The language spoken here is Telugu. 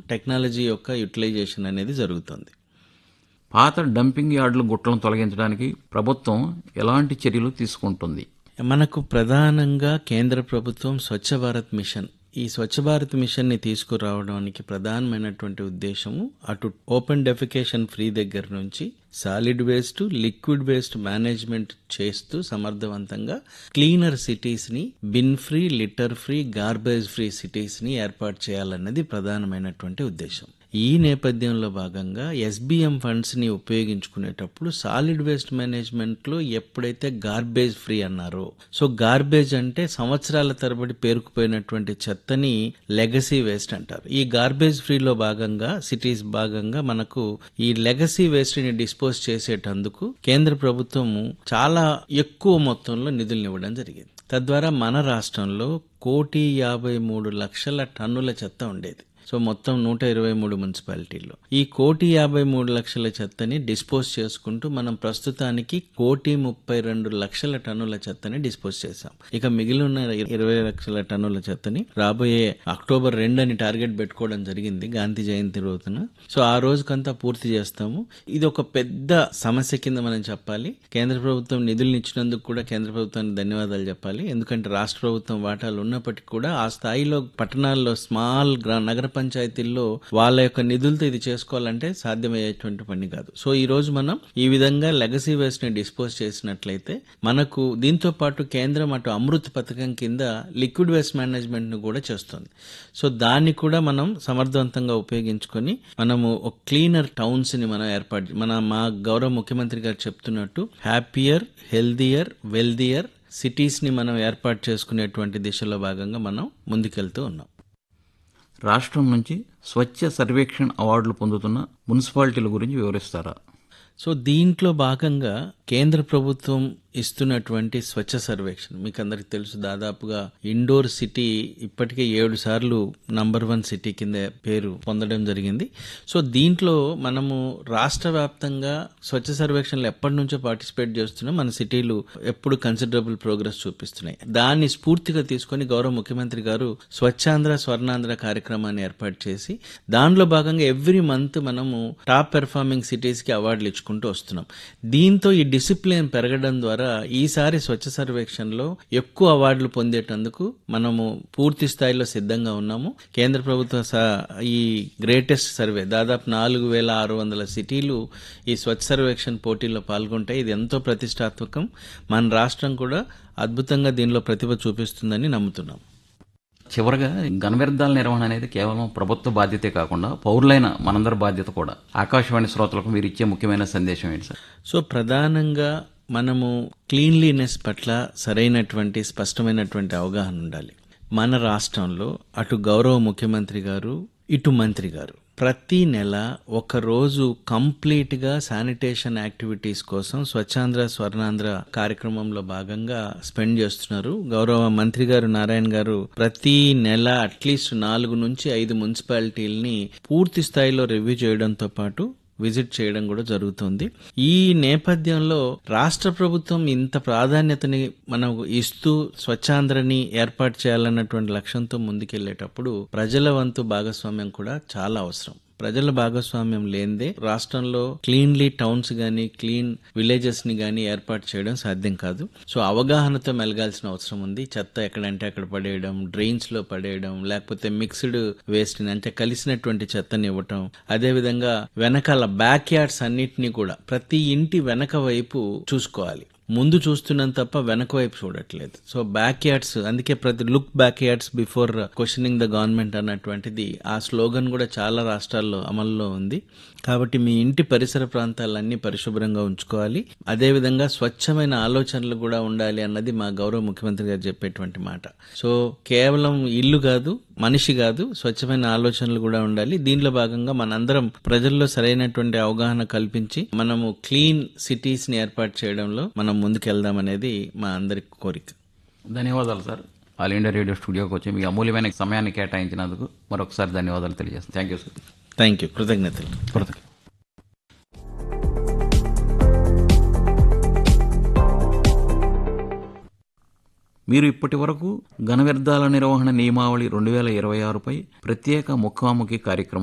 టెక్నాలజీ యొక్క యూటిలైజేషన్ అనేది జరుగుతుంది పాత డంపింగ్ యార్డుల గుట్టలను తొలగించడానికి ప్రభుత్వం ఎలాంటి చర్యలు తీసుకుంటుంది మనకు ప్రధానంగా కేంద్ర ప్రభుత్వం స్వచ్ఛ భారత్ మిషన్ ఈ స్వచ్ఛ భారత్ మిషన్ ని తీసుకురావడానికి ప్రధానమైనటువంటి ఉద్దేశము అటు ఓపెన్ డెఫికేషన్ ఫ్రీ దగ్గర నుంచి solid waste liquid waste management చేస్తూ సమర్థవంతంగా క్లీనర్ సిటీస్ ని bin free litter free garbage free cities ని ఏర్పాటు చేయాలన్నది ప్రధానమైనటువంటి ఉద్దేశం ఈ నేపథ్యంలో భాగంగా ఎస్బిఎం ఫండ్స్ ని ఉపయోగించుకునేటప్పుడు సాలిడ్ వేస్ట్ మేనేజ్మెంట్ లో ఎప్పుడైతే గార్బేజ్ ఫ్రీ అన్నారో సో గార్బేజ్ అంటే సంవత్సరాల తరబడి పేరుకుపోయినటువంటి చెత్తని లెగసీ వేస్ట్ అంటారు ఈ గార్బేజ్ ఫ్రీలో భాగంగా సిటీస్ భాగంగా మనకు ఈ లెగసీ వేస్ట్ ని డిస్పోజ్ చేసేటందుకు కేంద్ర ప్రభుత్వము చాలా ఎక్కువ మొత్తంలో నిధులను ఇవ్వడం జరిగింది తద్వారా మన రాష్ట్రంలో కోటి యాభై మూడు లక్షల టన్నుల చెత్త ఉండేది సో మొత్తం నూట ఇరవై మూడు మున్సిపాలిటీల్లో ఈ కోటి యాభై మూడు లక్షల చెత్తని డిస్పోజ్ చేసుకుంటూ మనం ప్రస్తుతానికి కోటి ముప్పై రెండు లక్షల టన్నుల చెత్తని డిస్పోజ్ చేశాం ఇక మిగిలిన ఇరవై లక్షల టన్నుల చెత్తని రాబోయే అక్టోబర్ రెండు అని టార్గెట్ పెట్టుకోవడం జరిగింది గాంధీ జయంతి రోజున సో ఆ రోజుకంతా పూర్తి చేస్తాము ఇది ఒక పెద్ద సమస్య కింద మనం చెప్పాలి కేంద్ర ప్రభుత్వం నిధులు ఇచ్చినందుకు కూడా కేంద్ర ప్రభుత్వానికి ధన్యవాదాలు చెప్పాలి ఎందుకంటే రాష్ట్ర ప్రభుత్వం వాటాలు ఉన్నప్పటికీ కూడా ఆ స్థాయిలో పట్టణాల్లో స్మాల్ గ్రా నగర పంచాయతీల్లో వాళ్ళ యొక్క నిధులతో ఇది చేసుకోవాలంటే సాధ్యమయ్యేటువంటి పని కాదు సో ఈ రోజు మనం ఈ విధంగా లెగసీ వేస్ట్ ని డిస్పోజ్ చేసినట్లయితే మనకు దీంతో పాటు కేంద్రం అటు అమృత్ పథకం కింద లిక్విడ్ వేస్ట్ మేనేజ్మెంట్ ను కూడా చేస్తుంది సో దాన్ని కూడా మనం సమర్థవంతంగా ఉపయోగించుకొని మనము ఒక క్లీనర్ టౌన్స్ ని మనం ఏర్పాటు మన మా గౌరవ ముఖ్యమంత్రి గారు చెప్తున్నట్టు హ్యాపీయర్ హెల్దియర్ వెల్దియర్ సిటీస్ ని మనం ఏర్పాటు చేసుకునేటువంటి దిశలో భాగంగా మనం ముందుకెళ్తూ ఉన్నాం రాష్ట్రం నుంచి స్వచ్ఛ సర్వేక్షణ్ అవార్డులు పొందుతున్న మున్సిపాలిటీల గురించి వివరిస్తారా సో దీంట్లో భాగంగా కేంద్ర ప్రభుత్వం ఇస్తున్నటువంటి స్వచ్ఛ సర్వేక్షణ మీకు అందరికి తెలుసు దాదాపుగా ఇండోర్ సిటీ ఇప్పటికే ఏడు సార్లు నంబర్ వన్ సిటీ కింద పేరు పొందడం జరిగింది సో దీంట్లో మనము రాష్ట్ర వ్యాప్తంగా స్వచ్ఛ సర్వేక్షణలు ఎప్పటి నుంచో పార్టిసిపేట్ చేస్తున్నాం మన సిటీలు ఎప్పుడు కన్సిడరబుల్ ప్రోగ్రెస్ చూపిస్తున్నాయి దాన్ని స్ఫూర్తిగా తీసుకొని గౌరవ ముఖ్యమంత్రి గారు స్వచ్ఛాంధ్ర స్వర్ణాంధ్ర కార్యక్రమాన్ని ఏర్పాటు చేసి దానిలో భాగంగా ఎవ్రీ మంత్ మనము టాప్ పెర్ఫార్మింగ్ సిటీస్ కి అవార్డులు ఇచ్చుకుంటూ వస్తున్నాం దీంతో ఈ డిసిప్లిన్ పెరగడం ద్వారా ఈసారి స్వచ్ఛ సర్వేక్షణలో ఎక్కువ అవార్డులు పొందేటందుకు మనము పూర్తి స్థాయిలో సిద్ధంగా ఉన్నాము కేంద్ర ప్రభుత్వ స- ఈ గ్రేటెస్ట్ సర్వే దాదాపు నాలుగు వేల ఆరు వందల సిటీలు ఈ స్వచ్ఛ సర్వేక్షణ పోటీల్లో పాల్గొంటాయి ఇది ఎంతో ప్రతిష్టాత్మకం మన రాష్ట్రం కూడా అద్భుతంగా దీనిలో ప్రతిభ చూపిస్తుందని నమ్ముతున్నాం చివరగా ఘన వ్యర్థాల నిర్వహణ అనేది కేవలం ప్రభుత్వ బాధ్యతే కాకుండా పౌరులైన మనందరి బాధ్యత కూడా ఆకాశవాణి శ్రోతలకు మీరు ఇచ్చే ముఖ్యమైన సందేశం ఏంటి సార్ సో ప్రధానంగా మనము క్లీన్లీనెస్ పట్ల సరైనటువంటి స్పష్టమైనటువంటి అవగాహన ఉండాలి మన రాష్ట్రంలో అటు గౌరవ ముఖ్యమంత్రి గారు ఇటు మంత్రి గారు ప్రతి నెల ఒక రోజు కంప్లీట్ గా శానిటేషన్ యాక్టివిటీస్ కోసం స్వచ్ఛాంధ్ర స్వర్ణాంధ్ర కార్యక్రమంలో భాగంగా స్పెండ్ చేస్తున్నారు గౌరవ మంత్రి గారు నారాయణ గారు ప్రతి నెల అట్లీస్ట్ నాలుగు నుంచి ఐదు మున్సిపాలిటీల్ని పూర్తి స్థాయిలో రివ్యూ చేయడంతో పాటు విజిట్ చేయడం కూడా జరుగుతుంది ఈ నేపథ్యంలో రాష్ట్ర ప్రభుత్వం ఇంత ప్రాధాన్యతని మనకు ఇస్తూ స్వచ్ఛాంధ్రని ఏర్పాటు చేయాలన్నటువంటి లక్ష్యంతో ముందుకెళ్లేటప్పుడు ప్రజల వంతు భాగస్వామ్యం కూడా చాలా అవసరం ప్రజల భాగస్వామ్యం లేనిదే రాష్ట్రంలో క్లీన్లీ టౌన్స్ గాని క్లీన్ విలేజెస్ ని గాని ఏర్పాటు చేయడం సాధ్యం కాదు సో అవగాహనతో మెలగాల్సిన అవసరం ఉంది చెత్త ఎక్కడంటే అక్కడ పడేయడం డ్రైన్స్ లో పడేయడం లేకపోతే మిక్స్డ్ వేస్ట్ ని అంటే కలిసినటువంటి చెత్తని ఇవ్వటం అదే విధంగా వెనకాల బ్యాక్ యార్డ్స్ అన్నిటినీ కూడా ప్రతి ఇంటి వెనక వైపు చూసుకోవాలి ముందు చూస్తున్నాం తప్ప వెనక వైపు చూడట్లేదు సో బ్యాక్ యార్డ్స్ అందుకే ప్రతి look back yards before questioning the government అన్నటువంటిది ఆ స్లోగన్ కూడా చాలా రాష్ట్రాల్లో అమల్లో ఉంది కాబట్టి మీ ఇంటి పరిసర ప్రాంతాలన్నీ పరిశుభ్రంగా ఉంచుకోవాలి అదేవిధంగా స్వచ్ఛమైన ఆలోచనలు కూడా ఉండాలి అన్నది మా గౌరవ ముఖ్యమంత్రి గారు చెప్పేటువంటి మాట సో కేవలం ఇల్లు కాదు మనిషి కాదు స్వచ్ఛమైన ఆలోచనలు కూడా ఉండాలి దీనిలో భాగంగా మనందరం ప్రజల్లో సరైనటువంటి అవగాహన కల్పించి మనము క్లీన్ సిటీస్ ని ఏర్పాటు చేయడంలో మనం ముందుకెళ్దాం అనేది మా అందరి కోరిక ధన్యవాదాలు సార్ ఆల్ ఇండియా రేడియో స్టూడియోకి వచ్చి మీ అమూల్యమైన సమయాన్ని కేటాయించినందుకు మరొకసారి ధన్యవాదాలు తెలియజేస్తాను thank you sir thank you కృతజ్ఞతలు కృతజ్ఞతలు. మీరు ఇప్పటి వరకు ఘన వ్యర్థాల నిర్వహణ నియమావళి రెండు వేల ఇరవై ఆరుపై ప్రత్యేక ముఖాముఖి కార్యక్రమం